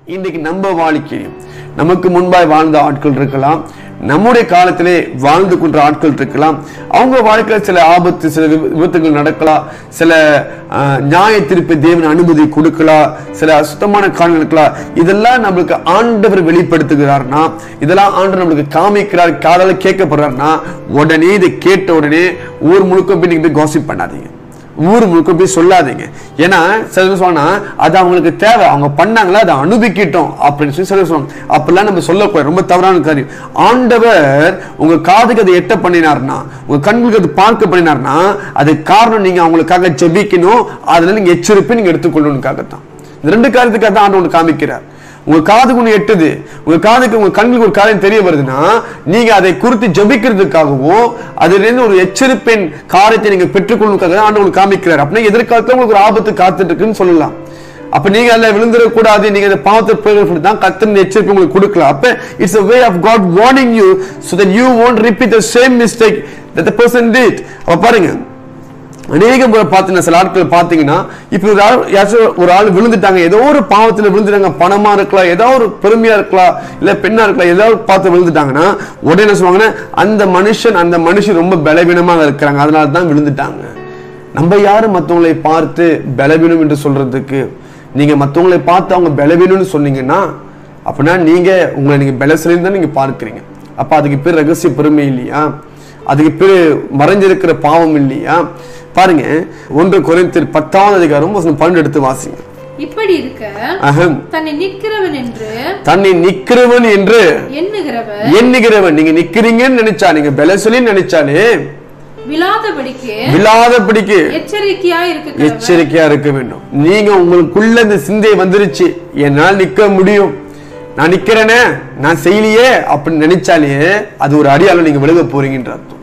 இன்னைக்கு நம்ம வாழ்க்கையும் நமக்கு முன்பாய் வாழ்ந்த ஆட்கள் இருக்கலாம் நம்முடைய காலத்திலே வாழ்ந்து கொண்ட ஆட்கள் இருக்கலாம் அவங்க வாழ்க்கையில சில ஆபத்து சில விப- விபத்துகள் நடக்கலாம் சில ஆஹ், நியாய தீர்ப்பு தேவன் அனுமதி கொடுக்கலாம் சில அசுத்தமான காரணம் இருக்கலாம் இதெல்லாம் நம்மளுக்கு ஆண்டவர் வெளிப்படுத்துகிறார்னா இதெல்லாம் ஆண்டவர் நம்மளுக்கு காமிக்கிறார் காதால கேட்கப்படுறாருன்னா உடனே இதை கேட்ட உடனே ஊர் முழுக்க போய் நீங்க போய் gossip பண்ணாதீங்க ஊர் முழுக்க போய் சொல்லாதீங்க ஏன்னா சில பேர் சொன்னா அது அவங்களுக்கு தேவை அவங்க பண்ணாங்களா அதை அனுபவிக்கட்டும் அப்படின்னு சொல்லி சில பேர் சொல்லுவாங்க அப்படிலாம் நம்ம சொல்லக்கூடாது ரொம்ப தவறான காரியம் ஆண்டவர் உங்க காதுக்கு அதை எட்ட பண்ணினார்னா உங்க கண்களுக்கு அது பார்க்க பண்ணினார்னா அது காரணம் நீங்க அவங்களுக்காக ஜெபிக்கணும் அதுல நீங்க எச்சரிப்பை நீங்க எடுத்துக்கொள்ளணுக்காகத்தான் இந்த ரெண்டு காரியத்துக்காக தான் ஆண்டவர் காமிக்கிறார் உங்க காதுக்கு ஒண்ணு எட்டுது உங்க காதுக்கு உங்க கண்ணுக்கு ஒரு காரியம் தெரிய வருதுன்னா நீங்க அதை குறித்து ஜபிக்கிறதுக்காகவும் அதுல இருந்து ஒரு எச்சரிப்பின் காரியத்தை நீங்க பெற்றுக்கொள்ளுக்காக தான் ஆண்டவர் உங்களுக்கு காமிக்கிறார் அப்படின்னா எதிர்காலத்துல உங்களுக்கு ஒரு ஆபத்து காத்துட்டு இருக்குன்னு சொல்லலாம் அப்ப நீங்க அதுல விழுந்துட கூடாது நீங்க அந்த பாவத்தை போய் தான் கத்திர எச்சரிக்கை உங்களுக்கு கொடுக்கலாம் அப்ப it's a way of God warning you so that you won't repeat the same mistake that the person did அப்ப பாருங்க அநேக முறை பார்த்தீங்கன்னா சில ஆட்கள் பார்த்தீங்கன்னா இப்போ ஒரு ஆள் யாராச்சும் ஒரு ஆள் விழுந்துட்டாங்க ஏதோ ஒரு பாவத்தில் விழுந்துட்டாங்க பணமா இருக்கலாம் ஏதோ ஒரு பெருமையா இருக்கலாம் இல்ல பெண்ணா இருக்கலாம் ஏதாவது பார்த்து விழுந்துட்டாங்கன்னா உடனே என்ன சொல்லுவாங்கன்னா அந்த மனுஷன் அந்த மனுஷன் ரொம்ப பலவீனமாக இருக்கிறாங்க அதனால தான் விழுந்துட்டாங்க நம்ம யாரு மற்றவங்களை பார்த்து பலவீனம் என்று சொல்றதுக்கு நீங்க மற்றவங்களை பார்த்து அவங்க பலவீனம்னு சொன்னீங்கன்னா அப்படின்னா நீங்க உங்களை நீங்க பலசலையும் தான் நீங்க பார்க்கிறீங்க அப்ப அதுக்கு பேர் ரகசிய பெருமை இல்லையா அதுக்கு பேர் மறைஞ்சிருக்கிற பாவம் இல்லையா பாருங்க ஒன்று குறைந்தர் பத்தாவது அதிகாரம் வசனம் பன்னெண்டு எடுத்து வாசிங்க இப்படி இருக்க அகம் தன்னை நிற்கிறவன் என்று தன்னை நிக்கிறவன் என்று எண்ணுகிறவர் எண்ணுகிறவன் நீங்க நிக்கிறீங்கன்னு நினைச்சா நீங்க பலசலின்னு நினைச்சாலே விழாதபடிக்கு விழாதபடிக்கு எச்சரிக்கையா இருக்க எச்சரிக்கையா இருக்க வேண்டும் நீங்க உங்களுக்குள்ள இந்த சிந்தை வந்துருச்சு என்னால் நிக்க முடியும் நான் நிக்கிறேனே நான் செய்யலையே அப்படின்னு நினைச்சாலே அது ஒரு அடியால நீங்க விலக போறீங்கன்ற அர்த்தம்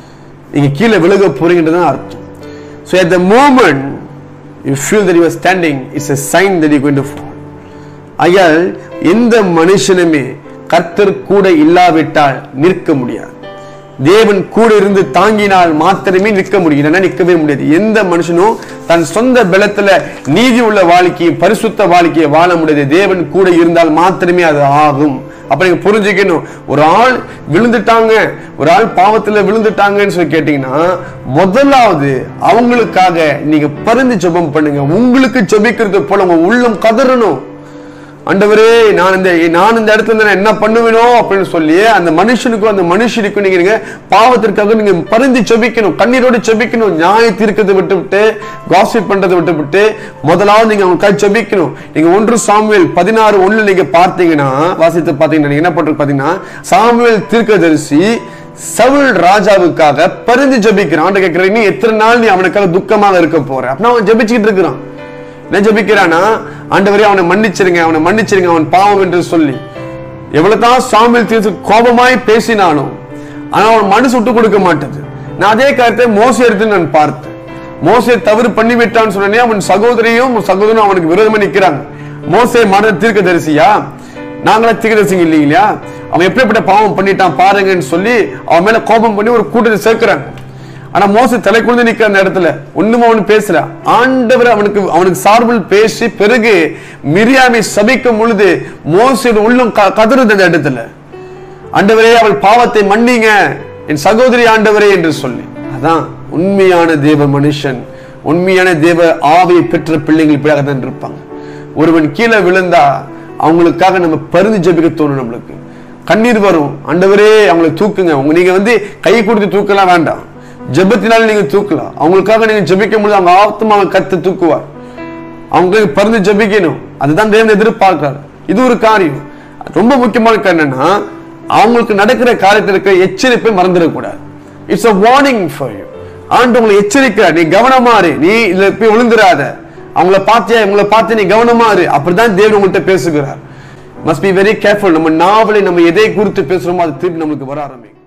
நீங்க கீழே விலக போறீங்கன்றது தான் அர்த்தம் so at the moment you feel that you are standing it's a sign that you're going to fall ஆகையால் எந்த மனுஷனுமே கர்த்தர் கூட இல்லாவிட்டால் நிற்க முடியாது தேவன் கூட இருந்து தாங்கினால் மாத்திரமே நிற்க முடியும் இல்லைன்னா நிற்கவே முடியாது எந்த மனுஷனும் தன் சொந்த பலத்துல நீதி உள்ள வாழ்க்கையை பரிசுத்த வாழ்க்கையை வாழ முடியாது தேவன் கூட இருந்தால் மாத்திரமே அது ஆகும் அப்ப நீங்க புரிஞ்சுக்கணும் ஒரு ஆள் விழுந்துட்டாங்க ஒரு ஆள் பாவத்துல விழுந்துட்டாங்கன்னு சொல்லி கேட்டீங்கன்னா முதலாவது அவங்களுக்காக நீங்க பரிந்து ஜெபம் பண்ணுங்க உங்களுக்கு ஜெபிக்கிறது போல உங்க உள்ளம் கதறணும் ஆண்டவரே நான் இந்த நான் இந்த இடத்துல இருந்து நான் என்ன பண்ணுவேனோ அப்படின்னு சொல்லி அந்த மனுஷனுக்கும் அந்த மனுஷனுக்கும் நீங்க நீங்க பாவத்திற்காக நீங்க பரிந்து செபிக்கணும் கண்ணீரோடு செபிக்கணும் நியாய தீர்க்கத்தை விட்டு விட்டு காசிப் பண்றதை விட்டு விட்டு முதலாவது நீங்க அவங்களுக்காக செபிக்கணும் நீங்க ஒன்று சாமுவேல் பதினாறு ஒண்ணு நீங்க பார்த்தீங்கன்னா வாசித்து பார்த்தீங்கன்னா நீங்க என்ன பண்றது பாத்தீங்கன்னா சாமுவேல் தீர்க்கதரிசி சவுல் ராஜாவுக்காக பரிந்து ஜெபிக்கிறான் ஆண்டு கேட்கிறேன் நீ எத்தனை நாள் நீ அவனுக்காக துக்கமாக இருக்க போற அப்படின்னா அவன் ஜெபிச்சுக்கிட்டு இருக்கிறான் என்ன ஜெபிக்கிறானா ஆண்டவரே அவனை மன்னிச்சிருங்க அவனை மன்னிச்சிருங்க அவன் பாவம் என்று சொல்லி எவ்வளவுதான் சாமியல் தீர்த்து கோபமாய் பேசினாலும் ஆனா அவன் மனசு விட்டு கொடுக்க மாட்டது நான் அதே காரியத்தை மோசை எடுத்து நான் பார்த்தேன் மோசை தவறு பண்ணி விட்டான்னு சொன்னே அவன் சகோதரியும் சகோதரனும் அவனுக்கு விரோதமா நிக்கிறாங்க மோசே மரண தீர்க்க தரிசியா நாங்களா தீர்க்கதரிசிங்க இல்லைங்களா அவன் எப்படிப்பட்ட பாவம் பண்ணிட்டான் பாருங்கன்னு சொல்லி அவன் மேல கோபம் பண்ணி ஒரு கூட்டத்தை சேர்க்கிறாங்க ஆனா மோச தலை குழுந்து நிக்கிற அந்த இடத்துல ஒண்ணுமே அவனு பேசல ஆண்டவர் அவனுக்கு அவனுக்கு சார்பில் பேசி பிறகு மிரியாமை சபிக்கும் பொழுது மோசையோட உள்ளம் க- கதறுது அந்த இடத்துல ஆண்டவரே அவள் பாவத்தை மன்னிங்க என் சகோதரி ஆண்டவரே என்று சொல்லி அதான் உண்மையான தேவ மனுஷன் உண்மையான தேவ ஆவியை பெற்ற பிள்ளைகள் இப்படியாக தான் இருப்பாங்க ஒருவன் கீழே விழுந்தா அவங்களுக்காக நம்ம பரிந்து ஜெபிக்க தோணும் நம்மளுக்கு கண்ணீர் வரும் ஆண்டவரே அவங்களை தூக்குங்க உங்க நீங்க வந்து கை கொடுத்து தூக்கலாம் வேண்டாம் ஜெபத்தினால நீங்க தூக்கலாம் அவங்களுக்காக நீங்க ஜெபிக்க முடியாது அவங்க ஆத்மாவை கத்து தூக்குவார் அவங்களுக்கு பரிந்து ஜெபிக்கணும் அதுதான் தேவன் எதிர்பார்க்கிறார் இது ஒரு காரியம் ரொம்ப முக்கியமான காரியம் என்னன்னா அவங்களுக்கு நடக்கிற காரியத்தில் இருக்கிற எச்சரிப்பை மறந்துடக்கூடாது it's a warning for you ஆண்டு உங்களை எச்சரிக்கிறார் நீ கவனமா இரு நீ இதுல போய் விழுந்துராத அவங்கள பார்த்தியா இவங்கள பார்த்து நீ கவனமா இரு அப்படிதான் தேவன் உங்கள்கிட்ட பேசுகிறார் மஸ்ட் பி வெரி கேர்ஃபுல் நம்ம நாவலை நம்ம எதை குறித்து பேசுறோமோ அது திருப்பி நம்மளுக்கு வர ஆரம்பிக்கும்